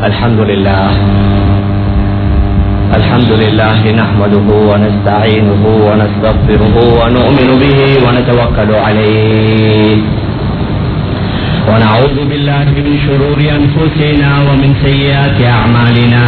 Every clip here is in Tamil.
الحمد لله الحمد لله نحمده ونستعينه ونستغفره ونؤمن به ونتوكل عليه ونعوذ بالله من شرور أنفسنا ومن سيئات أعمالنا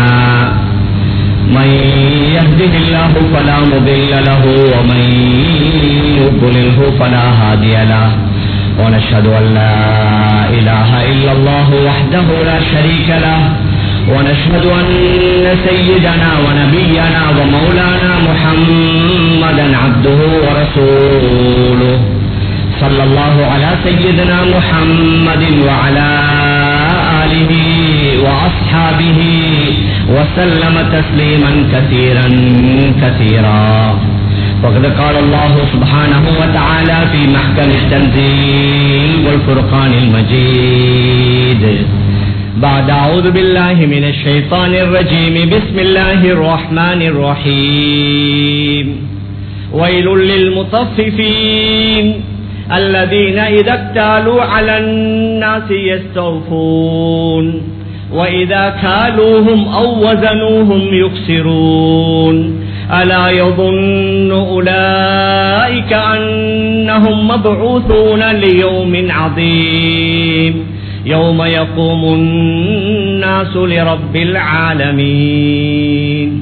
من يهده الله فلا مضل له ومن يضلله فلا هادي له ونشهد أن لا إله إلا الله وحده لا شريك له ونشهد أن سيدنا ونبينا ومولانا محمدا عبده ورسوله صلى الله على سيدنا محمد وعلى آله وأصحابه وسلم تسليما كثيرا كثيرا وقد قال الله سبحانه وتعالى في محكم التنزيل والفرقان المجيد بعد أعوذ بالله من الشيطان الرجيم بسم الله الرحمن الرحيم ويل للمطففين الذين إذا اكتالوا على الناس يستوفون وإذا كالوهم أو وزنوهم يكسرون ألا يظن أولئك أنهم مبعوثون ليوم عظيم يوم يقوم الناس لرب العالمين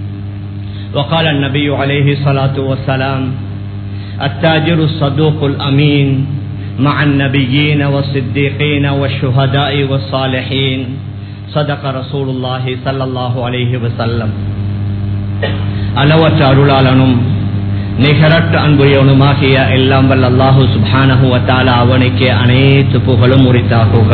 وقال النبي عليه الصلاة والسلام التاجر الصدوق الأمين مع النبيين والصديقين والشهداء والصالحين صدق رسول الله صلى الله عليه وسلم அளவற்ற அருளாளனும் நிகரற்ற அன்புயவனுமாகிய எல்லாம் வல்ல அல்லாஹு சுபானஹு வத்தால அவனுக்கு அனைத்து புகழும் உரித்தாகுக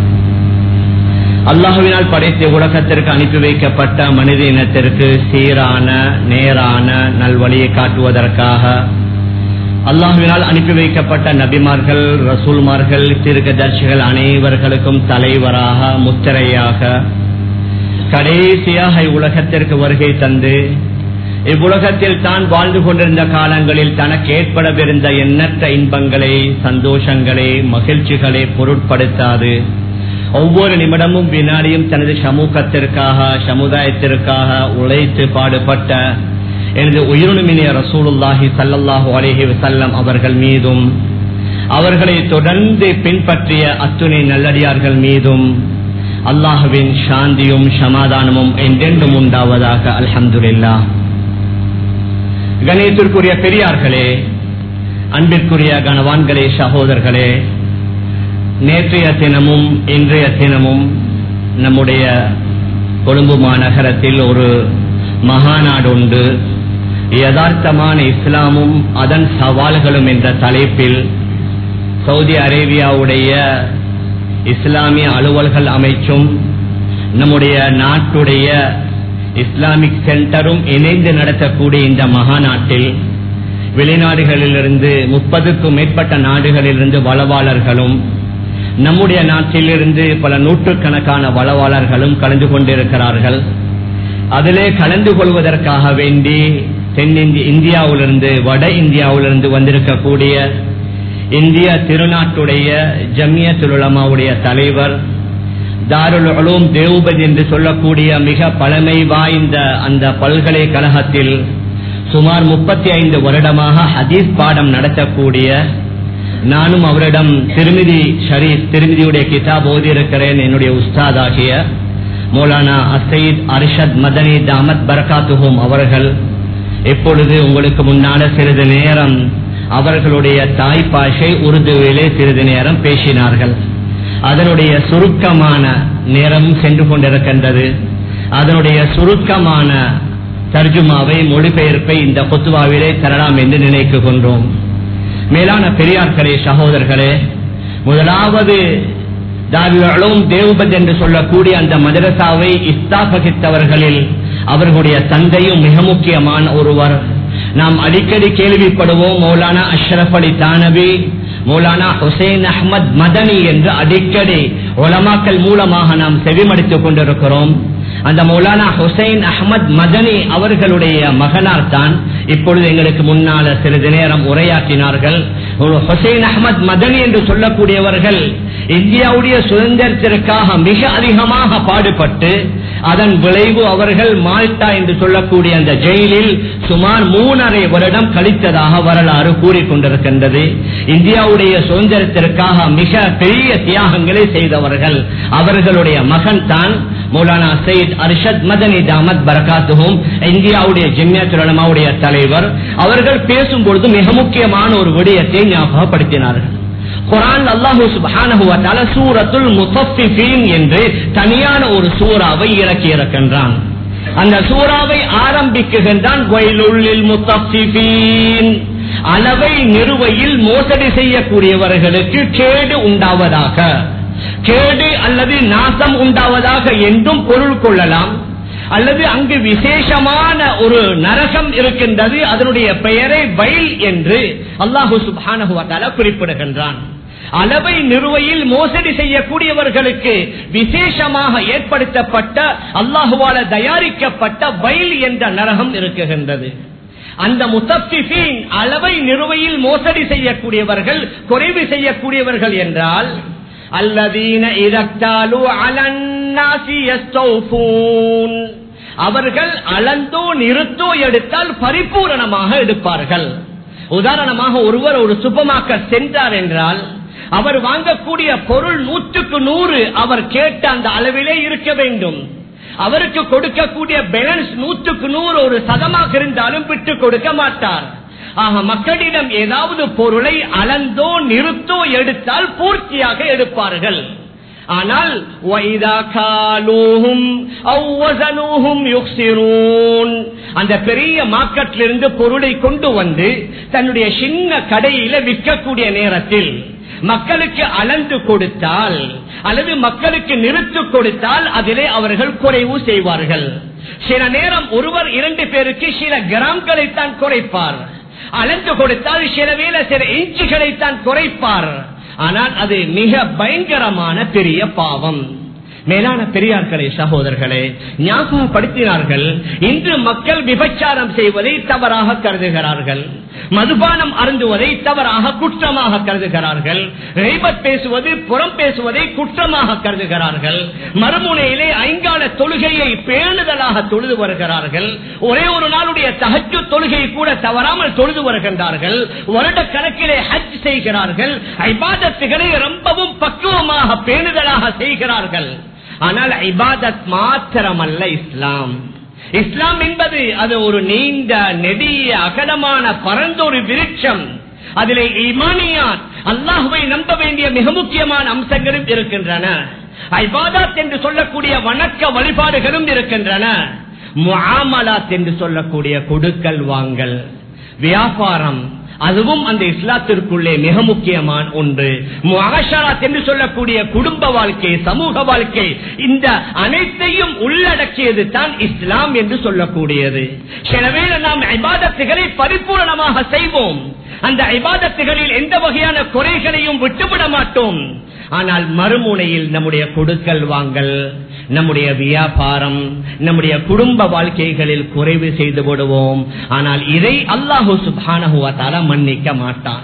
அல்லாஹுவினால் படைத்த உலகத்திற்கு அனுப்பி வைக்கப்பட்ட மனித இனத்திற்கு சீரான நேரான நல்வழியை காட்டுவதற்காக அல்லாஹுவினால் அனுப்பி வைக்கப்பட்ட நபிமார்கள் ரசூல்மார்கள் தீர்க்கதர்சிகள் அனைவர்களுக்கும் தலைவராக முத்திரையாக கடைசியாக இவ்வுலகத்திற்கு வருகை தந்து இவ்வுலகத்தில் தான் வாழ்ந்து கொண்டிருந்த காலங்களில் தனக்கு ஏற்படவிருந்த எண்ணற்ற இன்பங்களை சந்தோஷங்களை மகிழ்ச்சிகளை பொருட்படுத்தாது ஒவ்வொரு நிமிடமும் வினாடியும் தனது சமூகத்திற்காக சமுதாயத்திற்காக உழைத்து பாடுபட்ட எனது உயிரினுமினிய ரசூலுல்லாஹி சல்லல்லாஹு அலேஹி வசல்லம் அவர்கள் மீதும் அவர்களை தொடர்ந்து பின்பற்றிய அத்துணை நல்லடியார்கள் மீதும் அல்லாஹுவின் சாந்தியும் சமாதானமும் என்றென்றும் உண்டாவதாக அல்ஹம்துல்லா கணேத்திற்குரிய பெரியார்களே அன்பிற்குரிய கனவான்களே சகோதரர்களே நேற்றைய தினமும் இன்றைய தினமும் நம்முடைய கொழும்பு மாநகரத்தில் ஒரு மகாநாடு உண்டு யதார்த்தமான இஸ்லாமும் அதன் சவால்களும் என்ற தலைப்பில் சவுதி அரேபியாவுடைய இஸ்லாமிய அலுவல்கள் அமைச்சும் நம்முடைய நாட்டுடைய இஸ்லாமிக் சென்டரும் இணைந்து நடத்தக்கூடிய இந்த மகாநாட்டில் வெளிநாடுகளிலிருந்து முப்பதுக்கும் மேற்பட்ட நாடுகளிலிருந்து வளவாளர்களும் நம்முடைய நாட்டிலிருந்து பல நூற்றுக்கணக்கான வளவாளர்களும் கலந்து கொண்டிருக்கிறார்கள் அதிலே கலந்து கொள்வதற்காக வேண்டி தென்னிந்திய இந்தியாவிலிருந்து வட இந்தியாவிலிருந்து வந்திருக்கக்கூடிய இந்திய திருநாட்டுடைய ஜமிய திருளமாவுடைய தலைவர் தாருல் உலூம் தேவ்பத் என்று சொல்லக்கூடிய மிக பழமை வாய்ந்த அந்த பல்கலைக்கழகத்தில் சுமார் முப்பத்தி ஐந்து வருடமாக ஹதீஸ் பாடம் நடத்தக்கூடிய நானும் அவரிடம் திருமிதி ஷரீப் திருமிதியுடைய கிதாப் ஓதியிருக்கிறேன் என்னுடைய உஸ்தாதாகிய மௌலானா அசைத் அரிஷத் மதனி தாமத் பரகாத்துஹோம் அவர்கள் எப்பொழுது உங்களுக்கு முன்னால சிறிது நேரம் அவர்களுடைய தாய் பாஷை உருதுவிலே சிறிது நேரம் பேசினார்கள் அதனுடைய சுருக்கமான நேரம் சென்று கொண்டிருக்கின்றது அதனுடைய சுருக்கமான தர்ஜுமாவை மொழிபெயர்ப்பை இந்த கொத்துவாவிலே தரலாம் என்று நினைக்குகின்றோம் மேலான பெரியார்களே சகோதரர்களே முதலாவது தாவிகளும் தேவபத் என்று சொல்லக்கூடிய அந்த மதரசாவை இஸ்தாபகித்தவர்களில் அவர்களுடைய தந்தையும் மிக முக்கியமான ஒருவர் நாம் அடிக்கடி கேள்விப்படுவோம் மௌலானா அஷ்ரப் அலி தானவி மௌலானா ஹுசைன் அஹமத் மதனி என்று அடிக்கடி உலமாக்கல் மூலமாக நாம் செவிமடித்துக் கொண்டிருக்கிறோம் அந்த மௌலானா ஹுசைன் அஹமத் மதனி அவர்களுடைய மகனார் தான் இப்பொழுது எங்களுக்கு முன்னால சிறிது நேரம் உரையாற்றினார்கள் ஒரு ஹுசைன் அஹமத் மதனி என்று சொல்லக்கூடியவர்கள் இந்தியாவுடைய சுதந்திரத்திற்காக மிக அதிகமாக பாடுபட்டு அதன் விளைவு அவர்கள் மால்டா என்று சொல்லக்கூடிய அந்த ஜெயிலில் சுமார் மூணரை வருடம் கழித்ததாக வரலாறு கூறிக்கொண்டிருக்கின்றது இந்தியாவுடைய சுதந்திரத்திற்காக மிக பெரிய தியாகங்களை செய்தவர்கள் அவர்களுடைய மகன் தான் மௌலானா சயித் அர்ஷத் மதனி தாமத் பரகாத்துவும் இந்தியாவுடைய ஜெமியத்துலமாவுடைய தலைவர் அவர்கள் பேசும்பொழுது மிக முக்கியமான ஒரு விடயத்தை ஞாபகப்படுத்தினார்கள் குரான் அல்லாஹு சுப்ஹானஹு வ தஆலா சூரத்துல் முத்தஃபிஃபீன் என்று தனியான ஒரு சூறாவை இறக்கி இருக்கின்றான் அந்த சூறாவை ஆரம்பிக்குகின்றான் வயலுள்ளில் முத்தஃபிஃபீன் அளவை நிறுவையில் மோசடி செய்யக்கூடியவர்களுக்கு கேடு உண்டாவதாக கேடு அல்லது நாசம் உண்டாவதாக என்றும் பொருள் கொள்ளலாம் அல்லது அங்கு விசேஷமான ஒரு நரகம் இருக்கின்றது அதனுடைய பெயரை வயல் என்று அல்லாஹு சுபானகுவத்தால குறிப்பிடுகின்றான் அளவை நிறுவையில் மோசடி செய்யக்கூடியவர்களுக்கு விசேஷமாக ஏற்படுத்தப்பட்ட அல்லாஹுவால தயாரிக்கப்பட்ட வயல் என்ற நரகம் இருக்குகின்றது அந்த முத்தப்பின் அளவை நிறுவையில் மோசடி செய்யக்கூடியவர்கள் குறைவு செய்யக்கூடியவர்கள் என்றால் அல்லதீன இரக்டாலு அலன்னாசி யஸ்தௌஃபூன் அவர்கள் அளந்தோ நிறுத்தோ எடுத்தால் பரிபூரணமாக எடுப்பார்கள் உதாரணமாக ஒருவர் ஒரு சூப்பர் மார்க்கெட் சென்றார் என்றால் அவர் வாங்கக்கூடிய பொருள் நூற்றுக்கு நூறு அவர் கேட்ட அந்த அளவிலே இருக்க வேண்டும் அவருக்கு கொடுக்கக்கூடிய பேலன்ஸ் நூற்றுக்கு நூறு ஒரு சதமாக இருந்தாலும் விட்டு கொடுக்க மாட்டார் ஆக மக்களிடம் ஏதாவது பொருளை அளந்தோ நிறுத்தோ எடுத்தால் பூர்த்தியாக எடுப்பார்கள் ஆனால் அந்த பெரிய மார்க்கெட்டிலிருந்து பொருளை கொண்டு வந்து தன்னுடைய சின்ன கடையில விற்கக்கூடிய நேரத்தில் மக்களுக்கு அளந்து கொடுத்தால் அல்லது மக்களுக்கு நிறுத்து கொடுத்தால் அதிலே அவர்கள் குறைவு செய்வார்கள் சில நேரம் ஒருவர் இரண்டு பேருக்கு சில கிராம்களைத்தான் குறைப்பார் அளந்து கொடுத்தால் சில வேலை சில இன்ச்சுகளைத்தான் குறைப்பார் ஆனால் அது மிக பயங்கரமான பெரிய பாவம் மேலான பெரியார்களே சகோதரர்களே ஞாபகப்படுத்தினார்கள் இன்று மக்கள் விபச்சாரம் செய்வதை தவறாக கருதுகிறார்கள் மதுபானம் அருந்துவதை தவறாக குற்றமாக கருதுகிறார்கள் ரைபத் பேசுவது புறம் பேசுவதை குற்றமாக கருதுகிறார்கள் மறுமுனையிலே ஐங்கால தொழுகையை பேணுதலாக தொழுது வருகிறார்கள் ஒரே ஒரு நாளுடைய தகச்சு தொழுகை கூட தவறாமல் தொழுது வருகின்றார்கள் வருட கணக்கிலே ஹஜ் செய்கிறார்கள் ஐபாதத்துகளை ரொம்பவும் பக்குவமாக பேணுதலாக செய்கிறார்கள் ஆனால் ஐபாதத் மாத்திரமல்ல இஸ்லாம் இஸ்லாம் என்பது அது ஒரு நீண்ட நெடிய அகலமான பரந்தொரு விருட்சம் அதிலே இமானியான் அல்லாஹுவை நம்ப வேண்டிய மிக முக்கியமான அம்சங்களும் இருக்கின்றன ஐபாதாத் என்று சொல்லக்கூடிய வணக்க வழிபாடுகளும் இருக்கின்றன முஆமலாத் என்று சொல்லக்கூடிய கொடுக்கல் வாங்கல் வியாபாரம் அதுவும் அந்த இஸ்லாத்திற்குள்ளே மிக முக்கியமான ஒன்று முகாஷராத் என்று சொல்லக்கூடிய குடும்ப வாழ்க்கை சமூக வாழ்க்கை இந்த அனைத்தையும் உள்ளடக்கியது தான் இஸ்லாம் என்று சொல்லக்கூடியது எனவே நாம் ஐபாதத்துகளை பரிபூர்ணமாக செய்வோம் அந்த ஐபாதத்துகளில் எந்த வகையான குறைகளையும் விட்டுவிட மாட்டோம் ஆனால் மறுமுனையில் நம்முடைய கொடுக்கல் வாங்கல் நம்முடைய வியாபாரம் நம்முடைய குடும்ப வாழ்க்கைகளில் குறைவு செய்து விடுவோம் ஆனால் இதை அல்லாஹு சுபானகுவத்தால மன்னிக்க மாட்டான்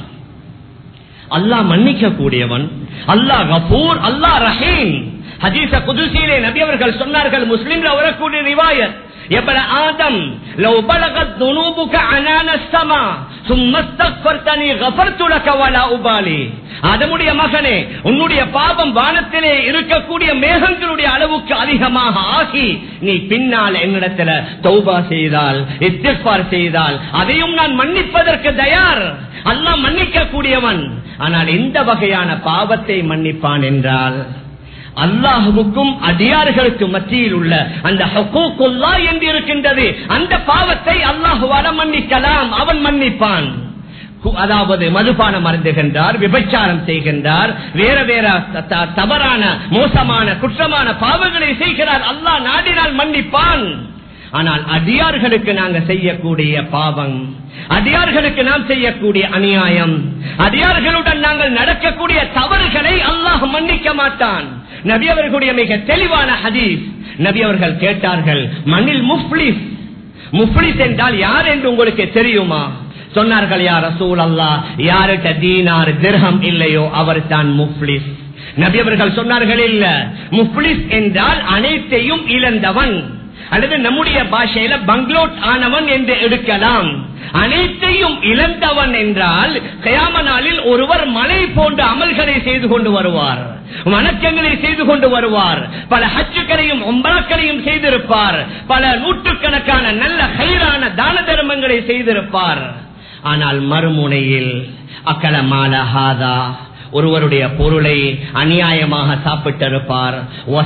அல்லாஹ் மன்னிக்க கூடியவன் அல்லாஹ் கபூர் அல்லாஹ் ரஹீம் ஹதீச குதுசியிலே நபி அவர்கள் சொன்னார்கள் முஸ்லிம்ல வரக்கூடிய ரிவாயத் ابن آدم لو بلغت ذنوبك عنان السماء ثم استغفرتني غفرت لك ولا أبالي அதமுடைய மகனே உன்னுடைய பாவம் வானத்திலே இருக்கக்கூடிய மேகங்களுடைய அளவுக்கு அதிகமாக ஆகி நீ பின்னால் என்னிடத்துல தௌபா செய்தால் இத்திஃபார் செய்தால் அதையும் நான் மன்னிப்பதற்கு தயார் அல்லாஹ் மன்னிக்க கூடியவன் ஆனால் எந்த வகையான பாவத்தை மன்னிப்பான் என்றால் அல்லாஹுவுக்கும் அடியார்களுக்கு மத்தியில் உள்ள அந்த ஹக்கூக்குல்லா என்று இருக்கின்றது அந்த பாவத்தை அல்லாஹுவால மன்னிக்கலாம் அவன் மன்னிப்பான் அதாவது மதுபானம் அருந்துகின்றார் விபச்சாரம் செய்கின்றார் வேற வேற தவறான மோசமான குற்றமான பாவங்களை செய்கிறார் அல்லாஹ் நாடினால் மன்னிப்பான் ஆனால் அடியார்களுக்கு நாங்க செய்யக்கூடிய பாவம் அடியார்களுக்கு நாம் செய்யக்கூடிய அநியாயம் அடியார்களுடன் நாங்கள் நடக்கக்கூடிய தவறுகளை அல்லாஹ் மன்னிக்க மாட்டான் நபி அவர்களுடைய மிக தெளிவான ஹதீஸ் நபி அவர்கள் கேட்டார்கள் மண்ணில் முஃப்லிஸ் முஃப்லிஸ் என்றால் யார் என்று உங்களுக்கு தெரியுமா சொன்னார்கள் யார் ரசூல் அல்லா யார்கிட்ட தீனார் திர்ஹம் இல்லையோ அவர் தான் முஃப்லிஸ் நபி அவர்கள் சொன்னார்கள் இல்ல முஃப்லிஸ் என்றால் அனைத்தையும் இழந்தவன் அல்லது நம்முடைய பாஷையில பங்களோட் ஆனவன் என்று எடுக்கலாம் அனைத்தையும் இழந்தவன் என்றால் கயாம நாளில் ஒருவர் மலை போன்ற அமல்களை செய்து கொண்டு வருவார் வணக்கங்களை செய்து கொண்டு வருவார் பல ஹச்சுக்களையும் ஒம்பராக்களையும் செய்திருப்பார் பல நூற்றுக்கணக்கான நல்ல கயிறான தான தர்மங்களை செய்திருப்பார் ஆனால் மறுமுனையில் அக்கலமாலஹாதா ஒருவருடைய பொருளை அநியாயமாக சாப்பிட்டிருப்பார்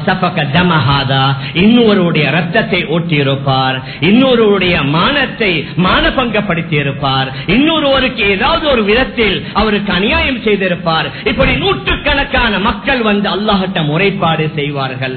இன்னொருவருடைய ரத்தத்தை ஓட்டியிருப்பார் இன்னொருவருடைய மானத்தை மானபங்கப்படுத்தி இருப்பார் இன்னொருவருக்கு ஏதாவது ஒரு விதத்தில் அவருக்கு அநியாயம் செய்திருப்பார் இப்படி நூற்றுக்கணக்கான மக்கள் வந்து அல்லாஹட்ட முறைப்பாடு செய்வார்கள்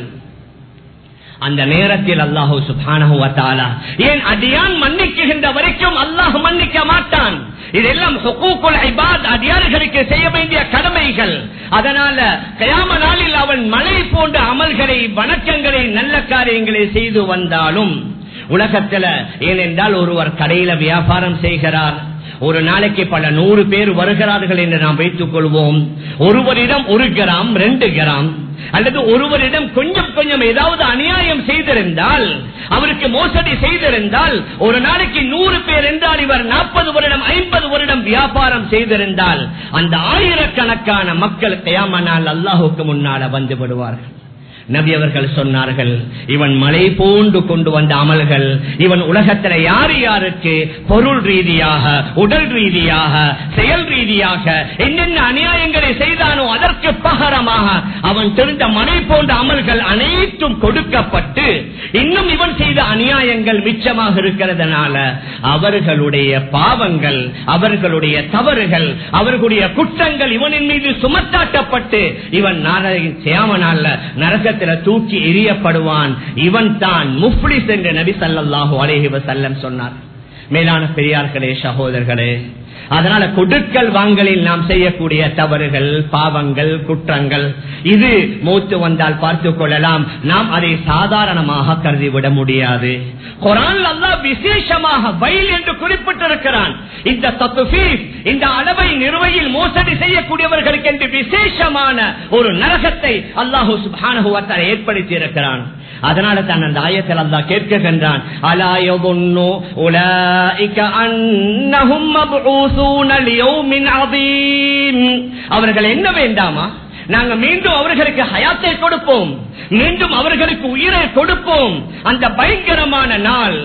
அந்த நேரத்தில் அல்லாஹூ சுபானு ஏன் அடியான் மன்னிக்குகின்ற வரைக்கும் அல்லாஹ் மன்னிக்க மாட்டான் இதெல்லாம் அடியார்களுக்கு செய்ய வேண்டிய கடமைகள் அதனால கயாம நாளில் அவன் மழை போன்ற அமல்களை வணக்கங்களை நல்ல காரியங்களை செய்து வந்தாலும் உலகத்துல ஏனென்றால் ஒருவர் கடையில வியாபாரம் செய்கிறார் ஒரு நாளைக்கு பல நூறு பேர் வருகிறார்கள் என்று நாம் வைத்துக் கொள்வோம் ஒருவரிடம் ஒரு கிராம் ரெண்டு கிராம் அல்லது ஒருவரிடம் கொஞ்சம் கொஞ்சம் ஏதாவது அநியாயம் செய்திருந்தால் அவருக்கு மோசடி செய்திருந்தால் ஒரு நாளைக்கு நூறு பேர் என்றால் இவர் நாற்பது வருடம் ஐம்பது வருடம் வியாபாரம் செய்திருந்தால் அந்த ஆயிரக்கணக்கான மக்கள் கயாமனால் அல்லாஹுக்கு முன்னால வந்து விடுவார்கள் நபி அவர்கள் சொன்னார்கள் இவன் மலை போன்று கொண்டு வந்த அமல்கள் இவன் உலகத்தில் யார் யாருக்கு பொருள் ரீதியாக உடல் ரீதியாக செயல் ரீதியாக என்னென்ன அநியாயங்களை செய்தானோ அதற்கு பகரமாக அவன் தெரிந்த மலை போன்ற அமல்கள் அனைத்தும் கொடுக்கப்பட்டு இன்னும் இவன் செய்த அநியாயங்கள் மிச்சமாக இருக்கிறதுனால அவர்களுடைய பாவங்கள் அவர்களுடைய தவறுகள் அவர்களுடைய குற்றங்கள் இவனின் மீது சுமத்தாட்டப்பட்டு இவன் சேமனால நரக நரகத்தில் தூக்கி எரியப்படுவான் இவன் தான் முஃப்லிஸ் என்று நபி சல்லாஹூ அலேஹி வசல்லம் சொன்னார் மேலான பெரியார்களே சகோதரர்களே அதனால கொடுக்கல் வாங்கலில் நாம் செய்யக்கூடிய தவறுகள் பாவங்கள் குற்றங்கள் இது மூத்து வந்தால் பார்த்துக் கொள்ளலாம் நாம் அதை சாதாரணமாக கருதிவிட முடியாது குரான் அல்லா விசேஷமாக வயல் என்று குறிப்பிட்டிருக்கிறான் இந்த தத்துஃபீஸ் இந்த அளவை நிறுவையில் மோசடி செய்யக்கூடியவர்களுக்கு என்று விசேஷமான ஒரு நரகத்தை அல்லாஹூ சுபானுவத்தால் ஏற்படுத்தி இருக்கிறான் அதனால தான் அந்த ஆயத்தில் அல்லா கேட்கின்றான் அலாயொன்னு உலக அன்னஹும் அவர்கள் என்ன வேண்டாமா நாங்க மீண்டும் அவர்களுக்கு ஹயாத்தை கொடுப்போம் மீண்டும் அவர்களுக்கு உயிரை கொடுப்போம் அந்த பயங்கரமான நாள்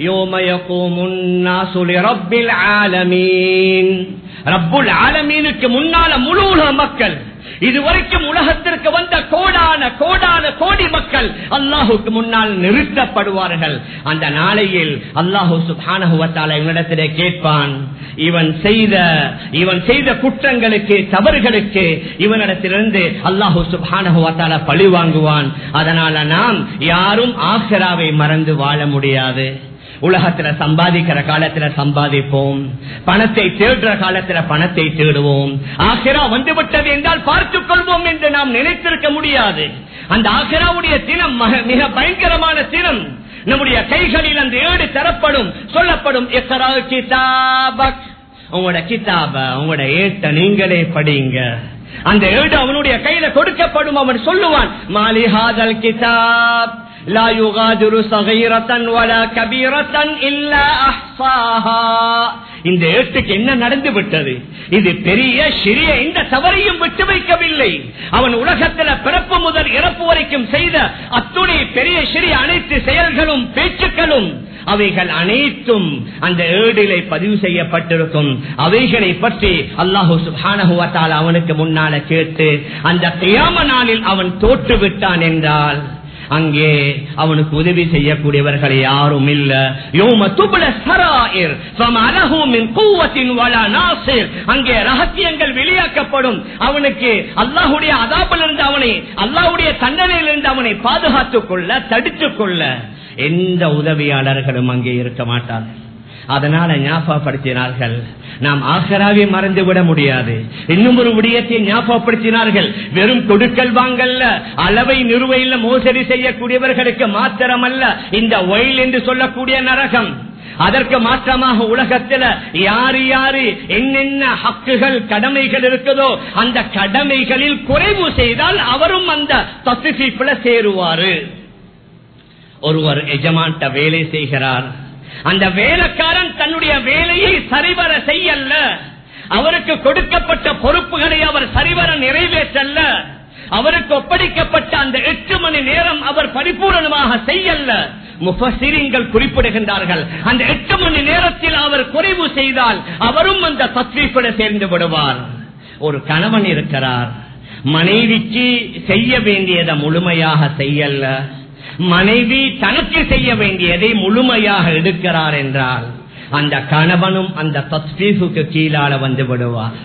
ரப்புல் ஆலமீனுக்கு முன்னால முழு மக்கள் இதுவரைக்கும் உலகத்திற்கு வந்த கோடான கோடான கோடி மக்கள் அல்லாஹுக்கு முன்னால் நிறுத்தப்படுவார்கள் அந்த நாளையில் அல்லாஹு சுபானகுவத்தால இவனிடத்திலே கேட்பான் இவன் செய்த இவன் செய்த குற்றங்களுக்கு தவறுகளுக்கு இவனிடத்திலிருந்து அல்லாஹு சுபானகுவத்தால பழி வாங்குவான் அதனால நாம் யாரும் ஆசிராவை மறந்து வாழ முடியாது உலகத்துல சம்பாதிக்கிற காலத்துல சம்பாதிப்போம் பணத்தை தேடுற காலத்துல பணத்தை தேடுவோம் ஆசிரா வந்துவிட்டது என்றால் பார்த்துக் கொள்வோம் என்று நாம் நினைத்திருக்க முடியாது அந்த ஆசிராவுடைய தினம் மிக பயங்கரமான தினம் நம்முடைய கைகளில் அந்த ஏடு தரப்படும் சொல்லப்படும் கிதாபக் உங்களோட கிதாப உங்களோட ஏட்ட நீங்களே படிங்க அந்த ஏடு அவனுடைய கையில கொடுக்கப்படும் அவன் சொல்லுவான் மாலிஹாதல் கிதாப் لا يغادر صغيرة ولا كبيرة إلا أحصاها இந்த ஏட்டுக்கு என்ன நடந்து விட்டது இது பெரிய சிறிய இந்த தவறையும் விட்டு வைக்கவில்லை அவன் உலகத்தில் பிறப்பு முதல் இறப்பு வரைக்கும் செய்த அத்துணை பெரிய சிறிய அனைத்து செயல்களும் பேச்சுக்களும் அவைகள் அனைத்தும் அந்த ஏடிலை பதிவு செய்யப்பட்டிருக்கும் அவைகளை பற்றி அல்லாஹூ சுபானகுவத்தால் அவனுக்கு முன்னால கேட்டு அந்த கியாம நாளில் அவன் தோற்று விட்டான் என்றால் அங்கே அவனுக்கு உதவி செய்யக்கூடியவர்கள் யாரும் இல்ல யோம துபுல சராயிர் அங்கே ரகசியங்கள் வெளியாக்கப்படும் அவனுக்கு அல்லாஹுடைய அதாபிலிருந்து அவனை அல்லாஹுடைய தண்டனையிலிருந்து அவனை பாதுகாத்துக் கொள்ள தடுத்துக் கொள்ள எந்த உதவியாளர்களும் அங்கே இருக்க மாட்டார்கள் அதனால ஞாபகப்படுத்தினார்கள் நாம் ஆசராவை மறந்து விட முடியாது இன்னும் ஒரு விடயத்தை ஞாபகப்படுத்தினார்கள் வெறும் கொடுக்கல் வாங்கல்ல அளவை நிறுவையில் மோசடி செய்யக்கூடியவர்களுக்கு மாத்திரமல்ல இந்த ஒயில் என்று சொல்லக்கூடிய நரகம் அதற்கு மாற்றமாக உலகத்துல யாரு யாரு என்னென்ன ஹக்குகள் கடமைகள் இருக்குதோ அந்த கடமைகளில் குறைவு செய்தால் அவரும் அந்த தத்துவீப்புல சேருவாரு ஒருவர் எஜமான்ட்ட வேலை செய்கிறார் அந்த வேலைக்காரன் தன்னுடைய வேலையை சரிவர செய்யல்ல அவருக்கு கொடுக்கப்பட்ட பொறுப்புகளை அவர் சரிவர நிறைவேற்றல்ல அவருக்கு ஒப்படைக்கப்பட்ட அந்த எட்டு மணி நேரம் அவர் பரிபூரணமாக செய்யல்ல முஃபசிரிங்கள் குறிப்பிடுகின்றார்கள் அந்த எட்டு மணி நேரத்தில் அவர் குறைவு செய்தால் அவரும் அந்த தத்வீப்பட சேர்ந்து விடுவார் ஒரு கணவன் இருக்கிறார் மனைவிக்கு செய்ய வேண்டியதை முழுமையாக செய்யல்ல மனைவி தனக்கு செய்ய வேண்டியதை முழுமையாக எடுக்கிறார் என்றால் அந்த கணவனும் அந்த தத்வீஃபுக்கு கீழால வந்து விடுவார்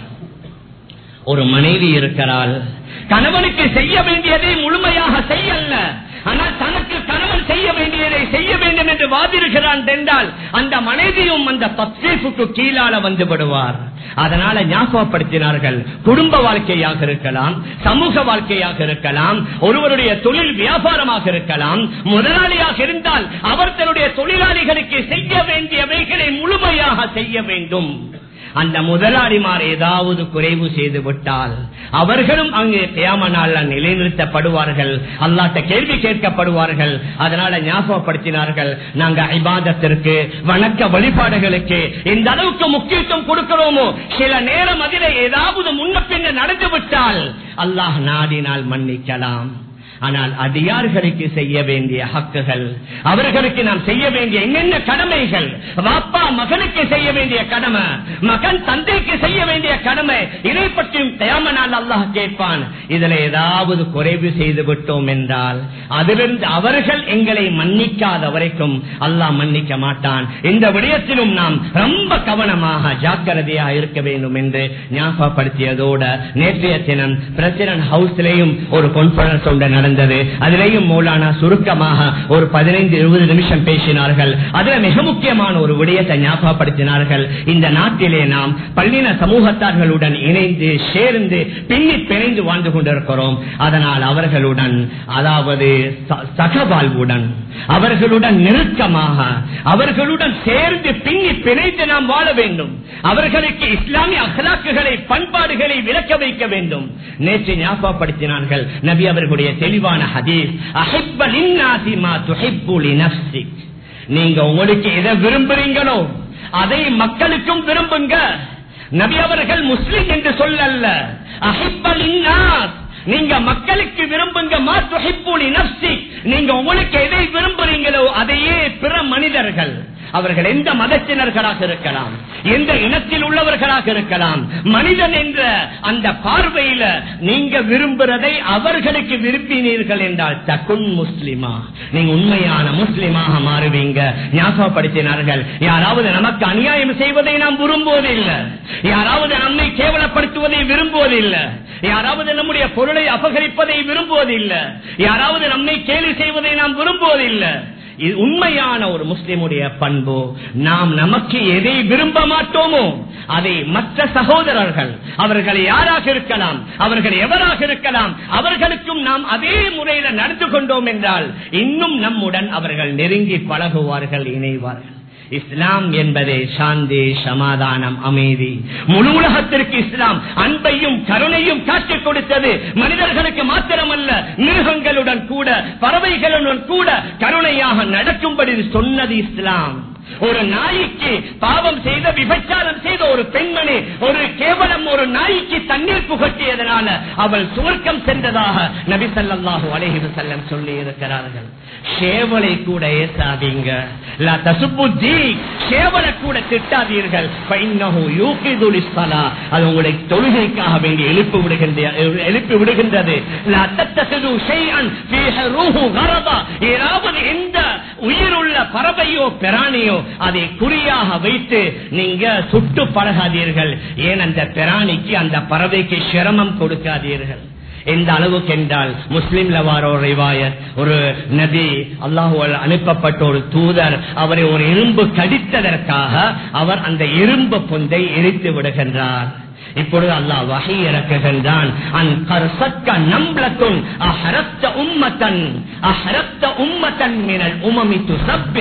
ஒரு மனைவி இருக்கிறாள் கணவனுக்கு செய்ய வேண்டியதை முழுமையாக செய்யல்ல ஆனால் தனக்கு கணவன் செய்ய வேண்டியதை செய்ய வேண்டும் என்று வாதிருக்கிறான் என்றால் அந்த மனைவியும் அந்த தத்வீஃபுக்கு கீழால வந்து விடுவார் அதனால ஞாபகப்படுத்தினார்கள் குடும்ப வாழ்க்கையாக இருக்கலாம் சமூக வாழ்க்கையாக இருக்கலாம் ஒருவருடைய தொழில் வியாபாரமாக இருக்கலாம் முதலாளியாக இருந்தால் அவர் தன்னுடைய தொழிலாளிகளுக்கு செய்ய வேண்டியவைகளை முழுமையாக செய்ய வேண்டும் அந்த முதலாளிமார் ஏதாவது குறைவு செய்து விட்டால் அவர்களும் அங்கே தேம நாள்ல நிலைநிறுத்தப்படுவார்கள் அல்லாட்ட கேள்வி கேட்கப்படுவார்கள் அதனால ஞாபகப்படுத்தினார்கள் நாங்க ஐபாதத்திற்கு வணக்க வழிபாடுகளுக்கு எந்த அளவுக்கு முக்கியத்துவம் கொடுக்கிறோமோ சில நேரம் அதில் ஏதாவது முன்ன பின்ன நடந்து விட்டால் அல்லாஹ் நாடினால் மன்னிக்கலாம் ஆனால் அதிகாரிகளுக்கு செய்ய வேண்டிய ஹக்குகள் அவர்களுக்கு நாம் செய்ய வேண்டிய என்னென்ன கடமைகள் வாப்பா மகனுக்கு செய்ய வேண்டிய கடமை மகன் தந்தைக்கு செய்ய வேண்டிய கடமை இதை பற்றியும் தேமனால் அல்லாஹ் கேட்பான் இதுல ஏதாவது குறைவு செய்து விட்டோம் என்றால் அதிலிருந்து அவர்கள் எங்களை மன்னிக்காத வரைக்கும் அல்லாஹ் மன்னிக்க மாட்டான் இந்த விடயத்திலும் நாம் ரொம்ப கவனமாக ஜாக்கிரதையா இருக்க வேண்டும் என்று ஞாபகப்படுத்தியதோட நேற்றைய தினம் பிரசிடன்ட் ஹவுஸ்லேயும் ஒரு கான்பரன்ஸ் ஒன்று நடந்தது அதிலேயும் மௌலானா சுருக்கமாக ஒரு பதினைந்து இருபது நிமிஷம் பேசினார்கள் அதுல மிக முக்கியமான ஒரு விடயத்தை ஞாபகப்படுத்தினார்கள் இந்த நாட்டிலே நாம் பள்ளின சமூகத்தார்களுடன் இணைந்து சேர்ந்து பின்னி பிணைந்து வாழ்ந்து கொண்டிருக்கிறோம் அதனால் அவர்களுடன் அதாவது ச- சகவாழ்வுடன் அவர்களுடன் நெருக்கமாக அவர்களுடன் சேர்ந்து பின்னி பிணைந்து நாம் வாழ வேண்டும் அவர்களுக்கு இஸ்லாமிய அகலாக்குகளை பண்பாடுகளை விளக்க வைக்க வேண்டும் நேற்று ஞாபகப்படுத்தினார்கள் நபி அவர்களுடைய தெளிவான ஹதீஸ் அஹிப்ப லின்னாசி மா துஹிப்பு லினஃப்ஸிக். நீங்க உங்களுக்கு எதை விரும்புறீங்களோ அதை மக்களுக்கும் விரும்புங்க நபி அவர்கள் முஸ்லிம் என்று சொல்லல்ல அஹிப்ப லின்னாஸ். நீங்க மக்களுக்கு விரும்புங்க மா துஹிப்பு லினஃப்ஸிக். நீங்க உங்களுக்கு எதை விரும்புறீங்களோ அதையே பிற மனிதர்கள் அவர்கள் எந்த மதத்தினர்களாக இருக்கலாம் எந்த இனத்தில் உள்ளவர்களாக இருக்கலாம் மனிதன் என்ற அந்த பார்வையில நீங்க விரும்புறதை அவர்களுக்கு விரும்பினீர்கள் என்றால் தக்குன் முஸ்லிமா நீங்க உண்மையான முஸ்லிமாக மாறுவீங்க ஞாபகப்படுத்தினார்கள் யாராவது நமக்கு அநியாயம் செய்வதை நாம் விரும்புவதில்லை யாராவது நம்மை கேவலப்படுத்துவதை விரும்புவதில்லை யாராவது நம்முடைய பொருளை அபகரிப்பதை விரும்புவதில்லை யாராவது நம்மை கேலி செய்வதை நாம் விரும்புவதில்லை இது உண்மையான ஒரு முஸ்லிமுடைய பண்பு நாம் நமக்கு எதை விரும்ப மாட்டோமோ அதை மற்ற சகோதரர்கள் அவர்கள் யாராக இருக்கலாம் அவர்கள் எவராக இருக்கலாம் அவர்களுக்கும் நாம் அதே முறையில் நடந்து கொண்டோம் என்றால் இன்னும் நம்முடன் அவர்கள் நெருங்கி பழகுவார்கள் இணைவார்கள் இஸ்லாம் என்பதே சாந்தி சமாதானம் அமைதி முழு உலகத்திற்கு இஸ்லாம் அன்பையும் கருணையும் காட்டிக் கொடுத்தது மனிதர்களுக்கு மாத்திரமல்ல மிருகங்களுடன் கூட பறவைகளுடன் கூட கருணையாக நடக்கும்படி சொன்னது இஸ்லாம் ஒரு நாய்க்கு பாவம் செய்த விபச்சாரம் செய்த ஒரு பெண்மணி ஒரு கேவலம் ஒரு நாய்க்கு தண்ணீர் புகட்டியதனால அவள் சுவர்க்கம் சென்றதாக நபி ஸல்லல்லாஹு அலைஹி வஸல்லம் சொல்லி இருக்கிறார்கள் சேவலை கூட ஏசாதீங்க லா தசுப்பு ஜீ சேவலை கூட திட்டாதீர்கள் ஃபைன்னஹு யூகிது லிஸ்ஸலா அது உங்களை தொழுகைக்காக வேண்டி எழுப்பி விடுகின்ற எழுப்பி விடுகின்றது லா தத்தசிது ஷைஅன் ஃபீஹ ரூஹு கரதா ஏதாவது எந்த உயிருள்ள பறவையோ பிராணியோ அதை குறியாக வைத்து நீங்க சுட்டு பழகாதீர்கள் ஏன் அந்த பிராணிக்கு அந்த பறவைக்கு சிரமம் கொடுக்காதீர்கள் எந்த அளவுக்கு என்றால் முஸ்லிம்ல வார ஒரு ரிவாயத் ஒரு நபி அல்லாஹுவால் அனுப்பப்பட்ட ஒரு தூதர் அவரை ஒரு இரும்பு கடித்ததற்காக அவர் அந்த இரும்பு பொந்தை எரித்து விடுகின்றார் இப்பொழுது அல்லாஹ் வகை இறக்குகின்றான் அன் கர்சக்க நம்லத்துன் அஹரத்த உம்மத்தன் அஹரத்த உம்மத்தன் மினல் உமமி துசப்பிஹ்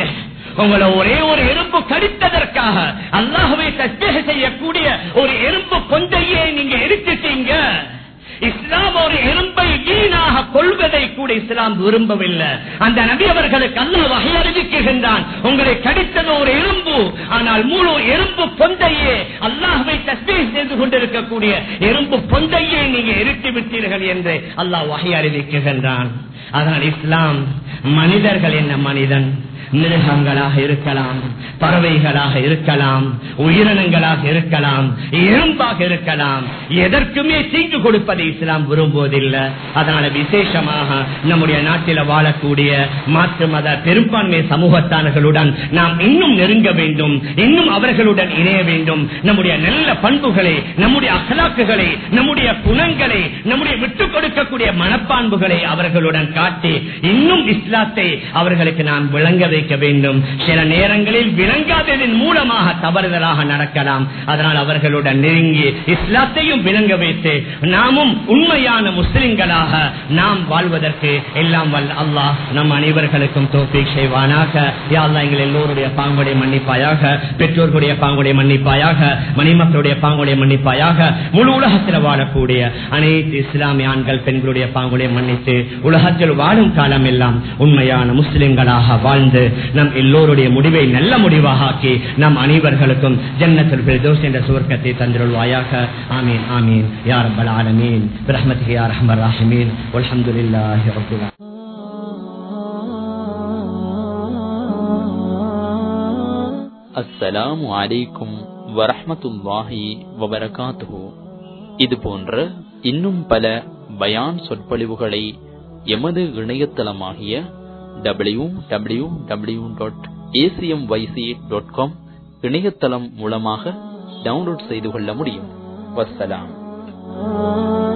உங்களை ஒரே ஒரு எறும்பு கடித்ததற்காக அல்லாஹுவை தஸ்பீக செய்யக்கூடிய ஒரு எறும்பு கொண்டையே நீங்க எடுத்துட்டீங்க இஸ்லாம் ஒரு எறும்பை வீணாக கொள்வதை கூட இஸ்லாம் விரும்பவில்லை அந்த நபி அவர்களுக்கு அல்ல வகை அறிவிக்கின்றான் உங்களை கடித்தது ஒரு எறும்பு ஆனால் முழு எறும்பு பொந்தையே அல்லாஹுவை தஸ்பீக செய்து கொண்டிருக்கக்கூடிய எறும்பு பொந்தையே நீங்க எரித்து விட்டீர்கள் என்று அல்லாஹ் வகை அறிவிக்கின்றான் அதனால் இஸ்லாம் மனிதர்கள் என்ன மனிதன் மிருகங்களாக இருக்கலாம் பறவைகளாக இருக்கலாம் உயிரினங்களாக இருக்கலாம் எறும்பாக இருக்கலாம் எதற்குமே தீங்கு கொடுப்பதை இஸ்லாம் விரும்புவதில்லை அதனால விசேஷமாக நம்முடைய நாட்டில் வாழக்கூடிய மாற்று மத பெரும்பான்மை சமூகத்தானர்களுடன் நாம் இன்னும் நெருங்க வேண்டும் இன்னும் அவர்களுடன் இணைய வேண்டும் நம்முடைய நல்ல பண்புகளை நம்முடைய அகலாக்குகளை நம்முடைய குணங்களை நம்முடைய விட்டுக் கொடுக்கக்கூடிய மனப்பான்புகளை அவர்களுடன் காட்டி இன்னும் இஸ்லாத்தை அவர்களுக்கு நாம் விளங்க வைக்க வேண்டும் சில நேரங்களில் விளங்காததன் மூலமாக தவறுதலாக நடக்கலாம் அதனால் அவர்களுடன் நெருங்கி இஸ்லாத்தையும் விளங்க வைத்து நாமும் உண்மையான முஸ்லிம்களாக நாம் வாழ்வதற்கு எல்லாம் வல்ல அல்லாஹ் நம் அனைவர்களுக்கும் தோப்பிக் செய்வானாக யா அல்லாஹ் எங்கள் எல்லோருடைய பாங்குடைய மன்னிப்பாயாக பெற்றோர்களுடைய பாங்குடைய மன்னிப்பாயாக மணிமக்களுடைய பாங்குடைய மன்னிப்பாயாக முழு உலகத்தில் வாழக்கூடிய அனைத்து இஸ்லாமிய ஆண்கள் பெண்களுடைய பாங்குடைய மன்னித்து உலகத்தில் வாழும் காலம் எல்லாம் உண்மையான முஸ்லிம்களாக வாழ்ந்து நம் எல்லோருடைய முடிவை நல்ல முடிவாக ஆக்கி நம் அனைவர்களுக்கும் ஜன்னத்தில் பிரதோஷ் என்ற சுவர்க்கத்தை தந்திருள்வாயாக ஆமீன் ஆமீன் யார் ரப்பல் ஆலமீன் பிரஹ்மதிஹி யா ரஹ்மர் ராஹிமீன் வல்ஹம்துலில்லாஹி ரப்பில் ஆலமீன் அஸ்ஸலாமு அலைக்கும் வரஹ்மத்துல்லாஹி வபரகாத்துஹு இது போன்ற இன்னும் பல பயான் சொற்பொழிவுகளை எமது இணையதளமாகிய W W W dot ACM YC dot com இணையதளம் மூலமாக டவுன்லோட் செய்து கொள்ள முடியும் வஸ்ஸலாம்